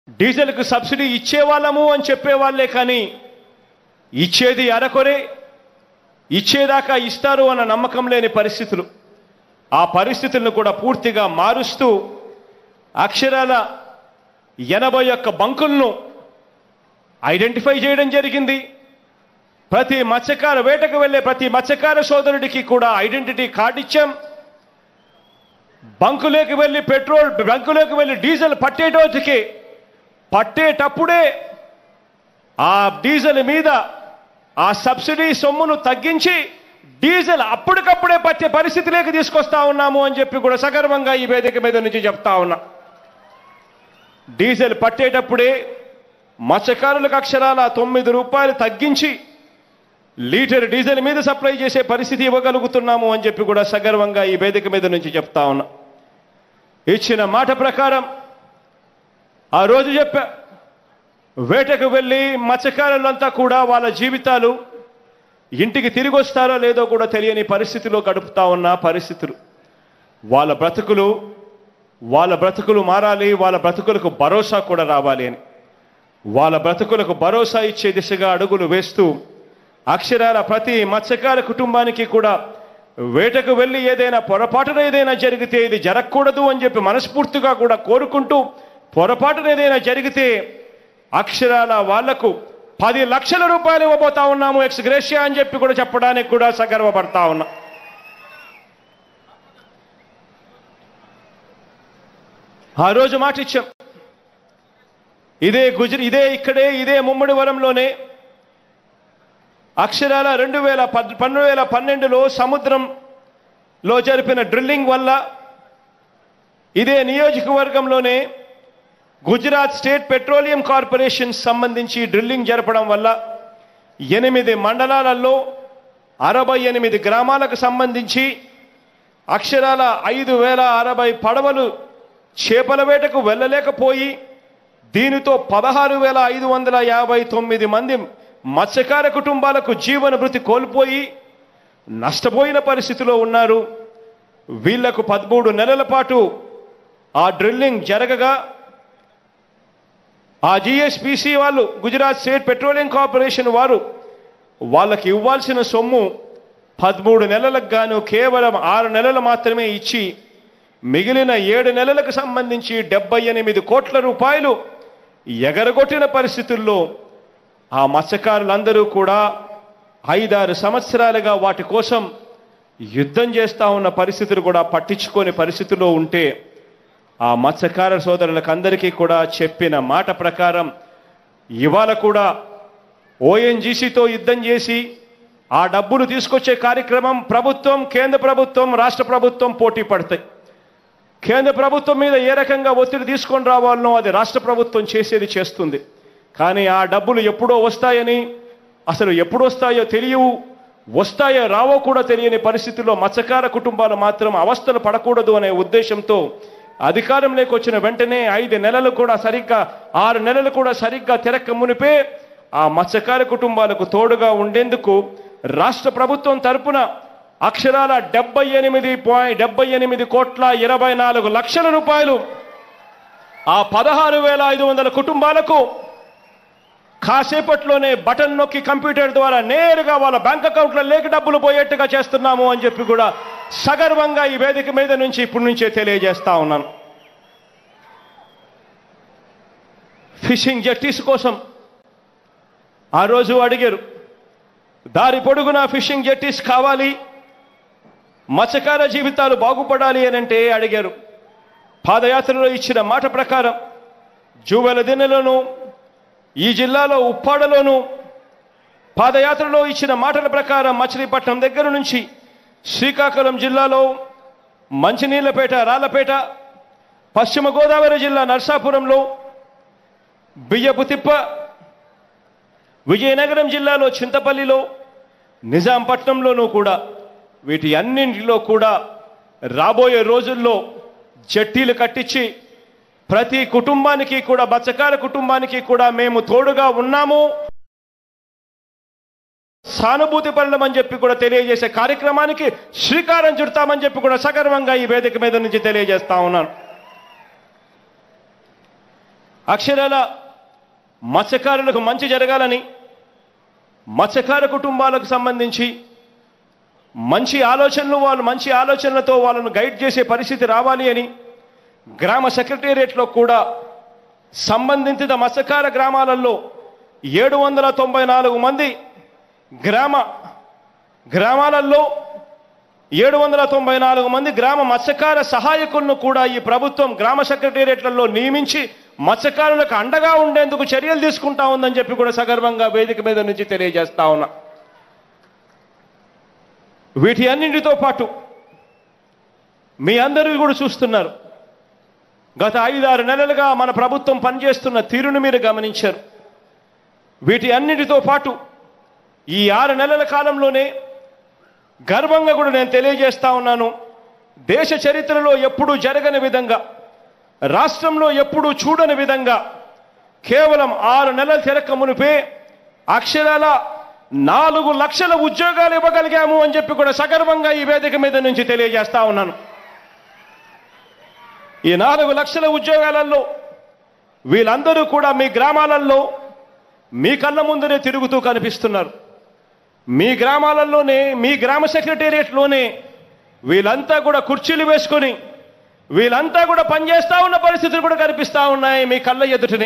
డీజిల్కు subsidy ఇచ్చేవాళ్ళము అని చెప్పేవాళ్ళే కానీ ఇచ్చేది అరకొరే ఇచ్చేదాకా ఇస్తారు అన్న నమ్మకం లేని పరిస్థితులు ఆ పరిస్థితులను కూడా పూర్తిగా మారుస్తూ అక్షరాల ఎనభై ఒక్క బంకులను ఐడెంటిఫై చేయడం జరిగింది ప్రతి మత్స్యకార వేటకు వెళ్ళే ప్రతి మత్స్యకార సోదరుడికి కూడా ఐడెంటిటీ కార్డు ఇచ్చాం బంకులోకి వెళ్ళి పెట్రోల్ బంకులోకి వెళ్ళి డీజిల్ పట్టేటోటికి పట్టేటప్పుడే ఆ డీజిల్ మీద ఆ సబ్సిడీ సొమ్మును తగ్గించి డీజిల్ అప్పటికప్పుడే పట్టే పరిస్థితిలోకి తీసుకొస్తా ఉన్నాము అని చెప్పి కూడా సగర్వంగా ఈ వేదిక మీద నుంచి చెప్తా ఉన్నా డీజిల్ పట్టేటప్పుడే మత్స్యకారులకు అక్షరాల తొమ్మిది రూపాయలు తగ్గించి లీటర్ డీజిల్ మీద సప్లై చేసే పరిస్థితి ఇవ్వగలుగుతున్నాము అని చెప్పి కూడా సగర్వంగా ఈ వేదిక మీద నుంచి చెప్తా ఉన్నా ఇచ్చిన మాట ప్రకారం ఆ రోజు చెప్పా వేటకు వెళ్ళి మత్స్యకారులంతా కూడా వాళ్ళ జీవితాలు ఇంటికి తిరిగి వస్తారో లేదో కూడా తెలియని పరిస్థితిలో గడుపుతా ఉన్న పరిస్థితులు వాళ్ళ బ్రతుకులు వాళ్ళ బ్రతుకులు మారాలి వాళ్ళ బ్రతుకులకు భరోసా కూడా రావాలి అని వాళ్ళ బ్రతుకులకు భరోసా ఇచ్చే దిశగా అడుగులు వేస్తూ అక్షరాల ప్రతి మత్స్యకార కుటుంబానికి కూడా వేటకు వెళ్ళి ఏదైనా పొరపాటున ఏదైనా జరిగితే ఇది జరగకూడదు అని చెప్పి మనస్ఫూర్తిగా కూడా కోరుకుంటూ పొరపాటున ఏదైనా జరిగితే అక్షరాల వాళ్లకు పది లక్షల రూపాయలు ఇవ్వబోతా ఉన్నాము ఎక్స్ గ్రేషియా అని చెప్పి కూడా చెప్పడానికి కూడా సగర్వపడతా ఉన్నా ఆ రోజు మాట ఇచ్చాం ఇదే గుజరి ఇదే ఇక్కడే ఇదే ముమ్మడి వరంలోనే అక్షరాల రెండు వేల పద్ పన్నెండు వేల పన్నెండులో సముద్రంలో జరిపిన డ్రిల్లింగ్ వల్ల ఇదే నియోజకవర్గంలోనే గుజరాత్ స్టేట్ పెట్రోలియం కార్పొరేషన్ సంబంధించి డ్రిల్లింగ్ జరపడం వల్ల ఎనిమిది మండలాలలో అరవై ఎనిమిది గ్రామాలకు సంబంధించి అక్షరాల ఐదు వేల అరవై పడవలు చేపల వేటకు వెళ్ళలేకపోయి దీనితో పదహారు వేల ఐదు వందల యాభై తొమ్మిది మంది మత్స్యకార కుటుంబాలకు జీవన భృతి కోల్పోయి నష్టపోయిన పరిస్థితిలో ఉన్నారు వీళ్లకు పదమూడు నెలల పాటు ఆ డ్రిల్లింగ్ జరగగా ఆ జిఎస్పిసి వాళ్ళు గుజరాత్ స్టేట్ పెట్రోలియం కార్పొరేషన్ వారు వాళ్ళకి ఇవ్వాల్సిన సొమ్ము పదమూడు నెలలకు గాను కేవలం ఆరు నెలలు మాత్రమే ఇచ్చి మిగిలిన ఏడు నెలలకు సంబంధించి డెబ్బై ఎనిమిది కోట్ల రూపాయలు ఎగరగొట్టిన పరిస్థితుల్లో ఆ మత్స్యకారులందరూ కూడా ఐదారు సంవత్సరాలుగా వాటి కోసం యుద్ధం చేస్తా ఉన్న పరిస్థితులు కూడా పట్టించుకోని పరిస్థితిలో ఉంటే ఆ మత్స్యకార సోదరులకు అందరికీ కూడా చెప్పిన మాట ప్రకారం ఇవాళ కూడా ఓఎన్జీసీతో యుద్ధం చేసి ఆ డబ్బులు తీసుకొచ్చే కార్యక్రమం ప్రభుత్వం కేంద్ర ప్రభుత్వం రాష్ట్ర ప్రభుత్వం పోటీ పడతాయి కేంద్ర ప్రభుత్వం మీద ఏ రకంగా ఒత్తిడి తీసుకొని రావాలనో అది రాష్ట్ర ప్రభుత్వం చేసేది చేస్తుంది కానీ ఆ డబ్బులు ఎప్పుడో వస్తాయని అసలు ఎప్పుడు వస్తాయో తెలియవు వస్తాయో రావో కూడా తెలియని పరిస్థితుల్లో మత్స్యకార కుటుంబాలు మాత్రం అవస్థలు పడకూడదు అనే ఉద్దేశంతో అధికారంలోకి వచ్చిన వెంటనే ఐదు నెలలు కూడా సరిగ్గా ఆరు నెలలు కూడా సరిగ్గా తిరక్క మునిపే ఆ మత్స్యకార కుటుంబాలకు తోడుగా ఉండేందుకు రాష్ట్ర ప్రభుత్వం తరపున అక్షరాల డెబ్బై ఎనిమిది పాయింట్ డెబ్బై ఎనిమిది కోట్ల ఇరవై నాలుగు లక్షల రూపాయలు ఆ పదహారు వేల ఐదు వందల కుటుంబాలకు కాసేపట్లోనే బటన్ నొక్కి కంప్యూటర్ ద్వారా నేరుగా వాళ్ళ బ్యాంక్ అకౌంట్లో లేక డబ్బులు పోయేట్టుగా చేస్తున్నాము అని చెప్పి కూడా సగర్వంగా ఈ వేదిక మీద నుంచి ఇప్పటి నుంచే తెలియజేస్తా ఉన్నాను ఫిషింగ్ జట్టీస్ కోసం ఆ రోజు అడిగారు దారి పొడుగున ఫిషింగ్ జట్టీస్ కావాలి మత్స్యకార జీవితాలు బాగుపడాలి అని అంటే అడిగారు పాదయాత్రలో ఇచ్చిన మాట ప్రకారం జూవెల దిన్నెలోను ఈ జిల్లాలో ఉప్పాడలోను పాదయాత్రలో ఇచ్చిన మాటల ప్రకారం మచిలీపట్నం దగ్గర నుంచి శ్రీకాకుళం జిల్లాలో మంచినీళ్లపేట రాళ్లపేట పశ్చిమ గోదావరి జిల్లా నర్సాపురంలో బియ్యపు తిప్ప విజయనగరం జిల్లాలో చింతపల్లిలో నిజాంపట్నంలోనూ కూడా వీటి అన్నింటిలో కూడా రాబోయే రోజుల్లో జట్టీలు కట్టించి ప్రతి కుటుంబానికి కూడా మత్స్యకార కుటుంబానికి కూడా మేము తోడుగా ఉన్నాము సానుభూతి పడమని చెప్పి కూడా తెలియజేసే కార్యక్రమానికి శ్రీకారం చుడతామని చెప్పి కూడా సగర్వంగా ఈ వేదిక మీద నుంచి తెలియజేస్తా ఉన్నాను అక్షరాల మత్స్యకారులకు మంచి జరగాలని మత్స్యకార కుటుంబాలకు సంబంధించి మంచి ఆలోచనలు వాళ్ళు మంచి ఆలోచనలతో వాళ్ళను గైడ్ చేసే పరిస్థితి రావాలి అని గ్రామ సెక్రటేరియట్లో కూడా సంబంధిత మత్స్యకార గ్రామాలలో ఏడు వందల తొంభై నాలుగు మంది గ్రామ గ్రామాలలో ఏడు వందల తొంభై నాలుగు మంది గ్రామ మత్స్యకార సహాయకులను కూడా ఈ ప్రభుత్వం గ్రామ సెక్రటేరియట్లలో నియమించి మత్స్యకారులకు అండగా ఉండేందుకు చర్యలు తీసుకుంటా ఉందని చెప్పి కూడా సగర్వంగా వేదిక మీద నుంచి తెలియజేస్తా ఉన్నా వీటి అన్నింటితో పాటు మీ అందరూ కూడా చూస్తున్నారు గత ఐదారు నెలలుగా మన ప్రభుత్వం పనిచేస్తున్న తీరును మీరు గమనించారు వీటి అన్నిటితో పాటు ఈ ఆరు నెలల కాలంలోనే గర్వంగా కూడా నేను తెలియజేస్తా ఉన్నాను దేశ చరిత్రలో ఎప్పుడూ జరగని విధంగా రాష్ట్రంలో ఎప్పుడూ చూడని విధంగా కేవలం ఆరు నెలల తిరక్క మునిపే అక్షరాల నాలుగు లక్షల ఉద్యోగాలు ఇవ్వగలిగాము అని చెప్పి కూడా సగర్వంగా ఈ వేదిక మీద నుంచి తెలియజేస్తా ఉన్నాను ఈ నాలుగు లక్షల ఉద్యోగాలలో వీళ్ళందరూ కూడా మీ గ్రామాలలో మీ కళ్ళ ముందరే తిరుగుతూ కనిపిస్తున్నారు మీ గ్రామాలలోనే మీ గ్రామ సెక్రటేరియట్లోనే వీళ్ళంతా కూడా కుర్చీలు వేసుకొని వీళ్ళంతా కూడా పనిచేస్తా ఉన్న పరిస్థితులు కూడా కనిపిస్తా ఉన్నాయి మీ కళ్ళ ఎదుటనే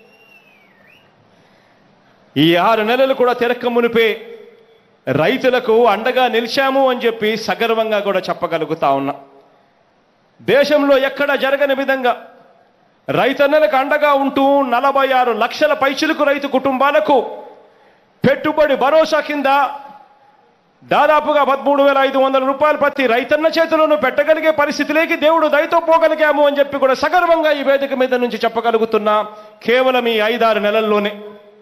ఈ ఆరు నెలలు కూడా తిరక్క మునిపే రైతులకు అండగా నిలిచాము అని చెప్పి సగర్వంగా కూడా చెప్పగలుగుతా ఉన్నా దేశంలో ఎక్కడ జరగని విధంగా రైతన్నలకు అండగా ఉంటూ నలభై ఆరు లక్షల పైచిలుకు రైతు కుటుంబాలకు పెట్టుబడి భరోసా కింద దాదాపుగా పదమూడు వేల ఐదు వందల రూపాయలు ప్రతి రైతన్న చేతిలోనూ పెట్టగలిగే పరిస్థితిలోకి దేవుడు దయతో పోగలిగాము అని చెప్పి కూడా సగర్వంగా ఈ వేదిక మీద నుంచి చెప్పగలుగుతున్నా కేవలం ఈ ఐదారు నెలల్లోనే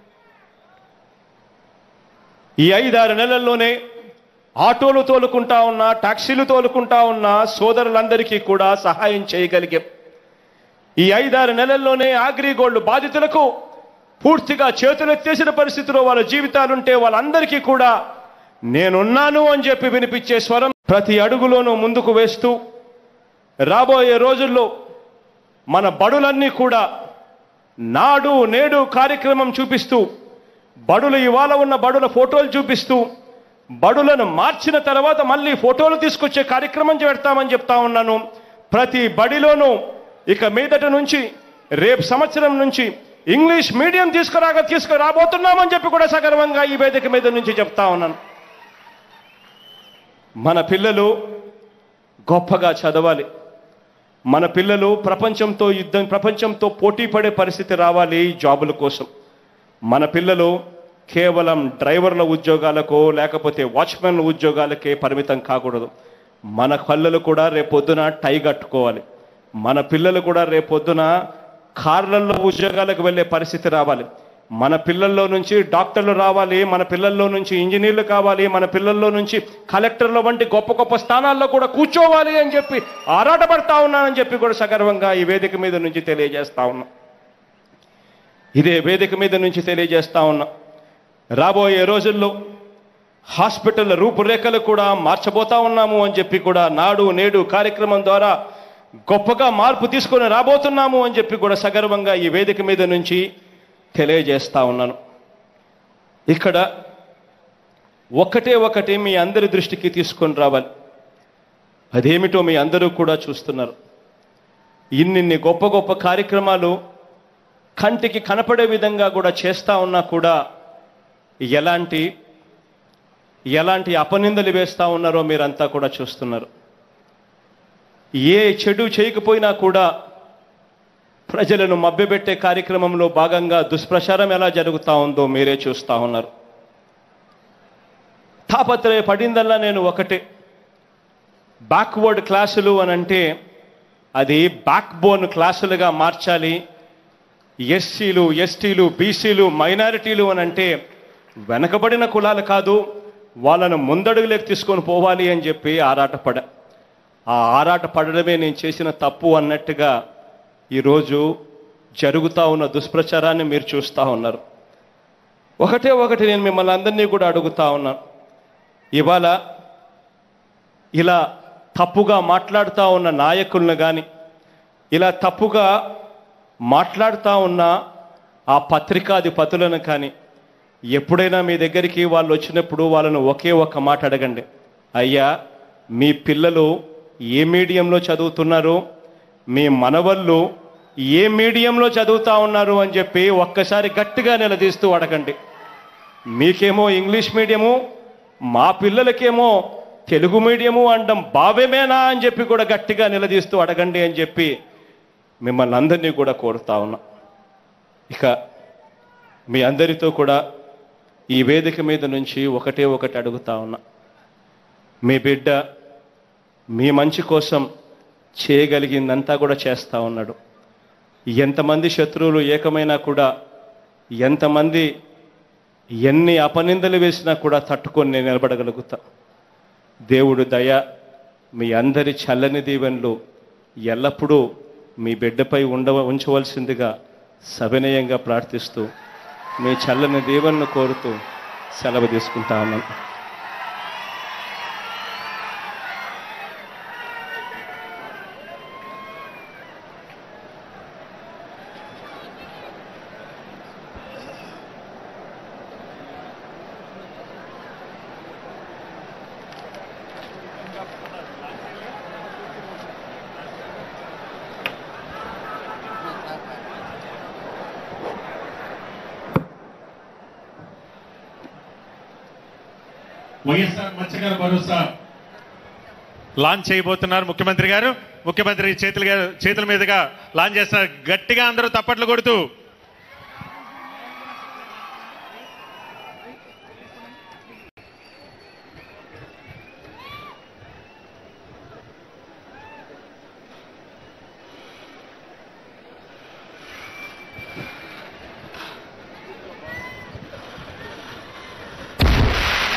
ఈ ఐదారు నెలల్లోనే ఆటోలు తోలుకుంటా ఉన్నా టాక్సీలు తోలుకుంటా ఉన్న సోదరులందరికీ కూడా సహాయం చేయగలిగాం ఈ ఐదారు నెలల్లోనే అగ్రిగోల్డ్ బాధితులకు పూర్తిగా చేతులెత్తేసిన పరిస్థితిలో వాళ్ళ జీవితాలుంటే వాళ్ళందరికీ కూడా నేనున్నాను అని చెప్పి వినిపించే స్వరం ప్రతి అడుగులోనూ ముందుకు వేస్తూ రాబోయే రోజుల్లో మన బడులన్నీ కూడా నాడు నేడు కార్యక్రమం చూపిస్తూ బడులు ఇవాళ ఉన్న బడుల ఫోటోలు చూపిస్తూ బడులను మార్చిన తర్వాత మళ్ళీ ఫోటోలు తీసుకొచ్చే కార్యక్రమం పెడతామని చెప్తా ఉన్నాను ప్రతి బడిలోనూ ఇక మీదట నుంచి రేపు సంవత్సరం నుంచి ఇంగ్లీష్ మీడియం తీసుకురాగా తీసుకురాబోతున్నామని చెప్పి కూడా సగర్వంగా ఈ వేదిక మీద నుంచి చెప్తా ఉన్నాను మన పిల్లలు గొప్పగా చదవాలి మన పిల్లలు ప్రపంచంతో యుద్ధం ప్రపంచంతో పోటీ పడే పరిస్థితి రావాలి జాబుల కోసం మన పిల్లలు కేవలం డ్రైవర్ల ఉద్యోగాలకో లేకపోతే వాచ్మెన్ల ఉద్యోగాలకే పరిమితం కాకూడదు మన పిల్లలు కూడా రేపొద్దున టై కట్టుకోవాలి మన పిల్లలు కూడా రేపొద్దున కార్లలో ఉద్యోగాలకు వెళ్ళే పరిస్థితి రావాలి మన పిల్లల్లో నుంచి డాక్టర్లు రావాలి మన పిల్లల్లో నుంచి ఇంజనీర్లు కావాలి మన పిల్లల్లో నుంచి కలెక్టర్ల వంటి గొప్ప గొప్ప స్థానాల్లో కూడా కూర్చోవాలి అని చెప్పి ఆరాటపడతా ఉన్నానని చెప్పి కూడా సగర్వంగా ఈ వేదిక మీద నుంచి తెలియజేస్తా ఉన్నా ఇదే వేదిక మీద నుంచి తెలియజేస్తా ఉన్నా రాబోయే రోజుల్లో హాస్పిటల్ రూపురేఖలు కూడా మార్చబోతా ఉన్నాము అని చెప్పి కూడా నాడు నేడు కార్యక్రమం ద్వారా గొప్పగా మార్పు తీసుకొని రాబోతున్నాము అని చెప్పి కూడా సగర్వంగా ఈ వేదిక మీద నుంచి తెలియజేస్తా ఉన్నాను ఇక్కడ ఒక్కటే ఒకటి మీ అందరి దృష్టికి తీసుకొని రావాలి అదేమిటో మీ అందరూ కూడా చూస్తున్నారు ఇన్నిన్ని గొప్ప గొప్ప కార్యక్రమాలు కంటికి కనపడే విధంగా కూడా చేస్తా ఉన్నా కూడా ఎలాంటి ఎలాంటి అపనిందలు వేస్తా ఉన్నారో మీరంతా కూడా చూస్తున్నారు ఏ చెడు చేయకపోయినా కూడా ప్రజలను మభ్యపెట్టే కార్యక్రమంలో భాగంగా దుష్ప్రచారం ఎలా జరుగుతా ఉందో మీరే చూస్తా ఉన్నారు తాపత్రయ పడిందల్లా నేను ఒకటే బ్యాక్వర్డ్ క్లాసులు అని అంటే అది బ్యాక్ బోన్ క్లాసులుగా మార్చాలి ఎస్సీలు ఎస్టీలు బీసీలు మైనారిటీలు అని అంటే వెనకబడిన కులాలు కాదు వాళ్ళను ముందడుగులోకి తీసుకొని పోవాలి అని చెప్పి ఆరాటపడ ఆ ఆరాట పడడమే నేను చేసిన తప్పు అన్నట్టుగా ఈరోజు జరుగుతా ఉన్న దుష్ప్రచారాన్ని మీరు చూస్తూ ఉన్నారు ఒకటే ఒకటి నేను మిమ్మల్ని అందరినీ కూడా అడుగుతా ఉన్నాను ఇవాళ ఇలా తప్పుగా మాట్లాడుతూ ఉన్న నాయకులను కానీ ఇలా తప్పుగా మాట్లాడుతూ ఉన్న ఆ పత్రికాధిపతులను కానీ ఎప్పుడైనా మీ దగ్గరికి వాళ్ళు వచ్చినప్పుడు వాళ్ళను ఒకే ఒక్క మాట అడగండి అయ్యా మీ పిల్లలు ఏ మీడియంలో చదువుతున్నారు మీ మనవళ్ళు ఏ మీడియంలో చదువుతా ఉన్నారు అని చెప్పి ఒక్కసారి గట్టిగా నిలదీస్తూ అడగండి మీకేమో ఇంగ్లీష్ మీడియము మా పిల్లలకేమో తెలుగు మీడియము అనడం భావ్యమేనా అని చెప్పి కూడా గట్టిగా నిలదీస్తూ అడగండి అని చెప్పి మిమ్మల్ని అందరినీ కూడా కోరుతా ఉన్నా ఇక మీ అందరితో కూడా ఈ వేదిక మీద నుంచి ఒకటే ఒకటి అడుగుతా ఉన్నా మీ బిడ్డ మీ మంచి కోసం చేయగలిగిందంతా కూడా చేస్తా ఉన్నాడు ఎంతమంది శత్రువులు ఏకమైనా కూడా ఎంతమంది ఎన్ని అపనిందలు వేసినా కూడా తట్టుకొని నేను నిలబడగలుగుతా దేవుడు దయ మీ అందరి చల్లని దీవెనలు ఎల్లప్పుడూ మీ బిడ్డపై ఉండ ఉంచవలసిందిగా సవినయంగా ప్రార్థిస్తూ మీ చల్లని దీవెనను కోరుతూ సెలవు తీసుకుంటా ఉన్నాను వైఎస్ఆర్ మత్స్యకార భరోసా లాంచ్ చేయబోతున్నారు ముఖ్యమంత్రి గారు ముఖ్యమంత్రి చేతుల చేతుల మీదుగా లాంచ్ చేస్తున్నారు గట్టిగా అందరూ తప్పట్లు కొడుతూ